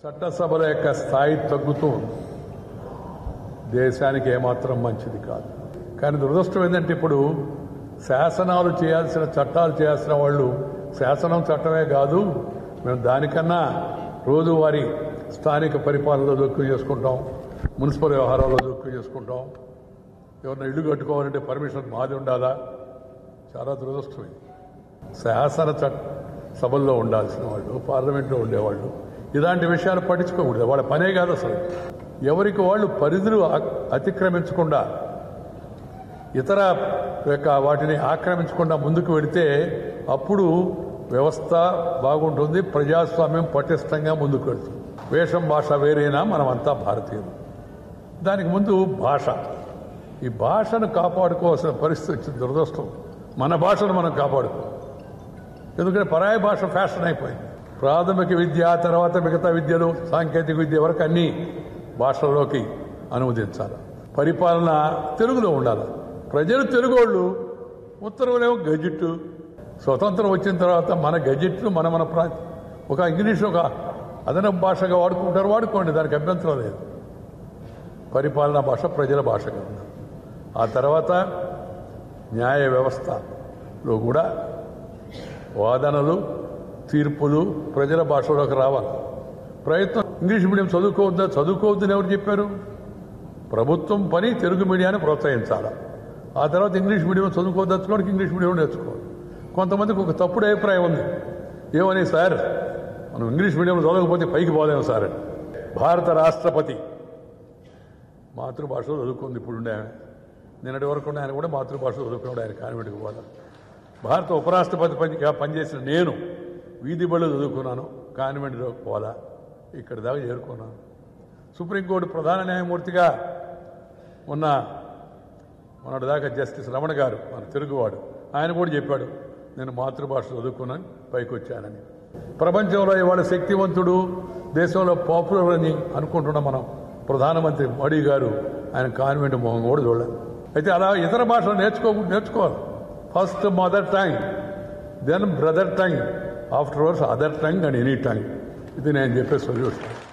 చట్టసభల యొక్క స్థాయి తగ్గుతూ ఉంది దేశానికి ఏమాత్రం మంచిది కాదు కానీ దురదృష్టం ఏంటంటే ఇప్పుడు శాసనాలు చేయాల్సిన చట్టాలు చేయాల్సిన వాళ్ళు శాసనం చట్టమే కాదు మేము దానికన్నా రోజువారీ స్థానిక పరిపాలనలో జోక్యం చేసుకుంటాం మున్సిపల్ వ్యవహారాల్లో జోక్యం చేసుకుంటాం ఎవరైనా ఇల్లు కట్టుకోవాలంటే పర్మిషన్ మాది ఉండాలా చాలా దురదృష్టం ఇది శాసన చట్ట సభల్లో ఉండాల్సిన వాళ్ళు పార్లమెంట్లో ఉండేవాళ్ళు ఇలాంటి విషయాలు పట్టించుకోకూడదు వాళ్ళ పనే కాదు అసలు ఎవరికి వాళ్ళు పరిధులు అ- అతిక్రమించకుండా ఇతర యొక్క వాటిని ఆక్రమించకుండా ముందుకు వెళితే అప్పుడు వ్యవస్థ బాగుంటుంది ప్రజాస్వామ్యం పటిష్టంగా ముందుకు వెళ్తుంది వేషం భాష వేరైనా మనమంతా భారతీయులు దానికి ముందు భాష ఈ భాషను కాపాడుకోవాల్సిన పరిస్థితి వచ్చింది దురదృష్టం మన భాషను మనం కాపాడుకో ఎందుకంటే పరాయి భాష ఫ్యాషన్ అయిపోయింది ప్రాథమిక విద్య తర్వాత మిగతా విద్యలు సాంకేతిక విద్య వరకు అన్ని భాషల్లోకి అనువదించాలి పరిపాలన తెలుగులో ఉండాలి ప్రజలు తెలుగోళ్ళు ఉత్తర్వులేమో గజెట్టు స్వతంత్రం వచ్చిన తర్వాత మన గజెట్లు మన మన ప్రా ఒక ఇంగ్లీష్ ఒక అదనపు భాషగా వాడుకుంటారు వాడుకోండి దానికి అభ్యంతరం లేదు పరిపాలనా భాష ప్రజల భాషగా ఉండాలి ఆ తర్వాత న్యాయ వ్యవస్థలో కూడా వాదనలు తీర్పులు ప్రజల భాషలోకి రావాలి ప్రయత్నం ఇంగ్లీష్ మీడియం చదువుకోవద్దా చదువుకోవద్దని ఎవరు చెప్పారు ప్రభుత్వం పని తెలుగు మీడియాన్ని ప్రోత్సహించాలి ఆ తర్వాత ఇంగ్లీష్ మీడియం చదువుకోదలుచుకోవడానికి ఇంగ్లీష్ మీడియం నేర్చుకోవాలి కొంతమందికి ఒక తప్పుడు అభిప్రాయం ఉంది ఏమని సార్ మనం ఇంగ్లీష్ మీడియం చదవకపోతే పైకి పోలేము సార్ అని. భారత రాష్ట్రపతి మాతృభాషలో చదువుకుంది ఇప్పుడు ఉండే ఆమె నిన్నటి వరకు ఉండే ఆయన కూడా మాతృభాషలో చదువుకున్నాడు ఆయన కాన్వెంట్కి పోవాలి భారత ఉపరాష్ట్రపతి పనిగా పనిచేసిన నేను వీధి బళ్ళు చదువుకున్నాను కాన్వెంట్లో పోలా ఇక్కడ దాకా చేరుకున్నాను సుప్రీంకోర్టు ప్రధాన న్యాయమూర్తిగా ఉన్న మొన్నటి దాకా జస్టిస్ రమణ గారు మన తెలుగువాడు ఆయన కూడా చెప్పాడు నేను మాతృభాష చదువుకున్నాను పైకి వచ్చానని ప్రపంచంలో ఇవాళ శక్తివంతుడు దేశంలో పాపులర్ అని అనుకుంటున్న మనం ప్రధానమంత్రి మోడీ గారు ఆయన కాన్వెంట్ మొహం కూడా చూడలేదు అయితే అలా ఇతర భాషలు నేర్చుకో నేర్చుకోవాలి first mother tongue then brother tongue afterwards other tongue and any tongue ఇది నేను చెప్పే సొల్యూషన్